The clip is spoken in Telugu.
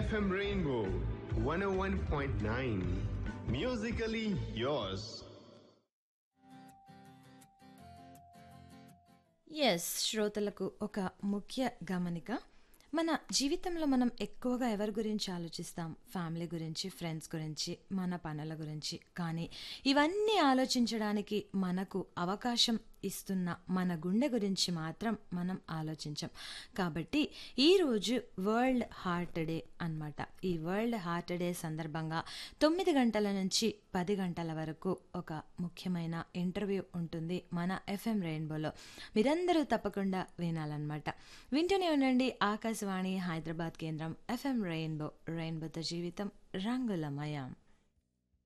FM Rainbow 101.9. Musically yours. ఎస్ శ్రోతలకు ఒక ముఖ్య గమనిక మన జీవితంలో మనం ఎక్కువగా ఎవరి గురించి ఆలోచిస్తాం ఫ్యామిలీ గురించి ఫ్రెండ్స్ గురించి మన పనుల గురించి కానీ ఇవన్నీ ఆలోచించడానికి మనకు అవకాశం ఇస్తున్న మన గుండె గురించి మాత్రం మనం ఆలోచించం కాబట్టి ఈరోజు వరల్డ్ హార్ట్ డే అన్నమాట ఈ వరల్డ్ హార్ట్ డే సందర్భంగా తొమ్మిది గంటల నుంచి పది గంటల వరకు ఒక ముఖ్యమైన ఇంటర్వ్యూ ఉంటుంది మన ఎఫ్ఎం రెయిన్బోలో మీరందరూ తప్పకుండా వినాలన్నమాట వింటూనే ఉండండి ఆకాశవాణి హైదరాబాద్ కేంద్రం ఎఫ్ఎం రెయిన్బో రెయిన్బోతో జీవితం రంగులమయం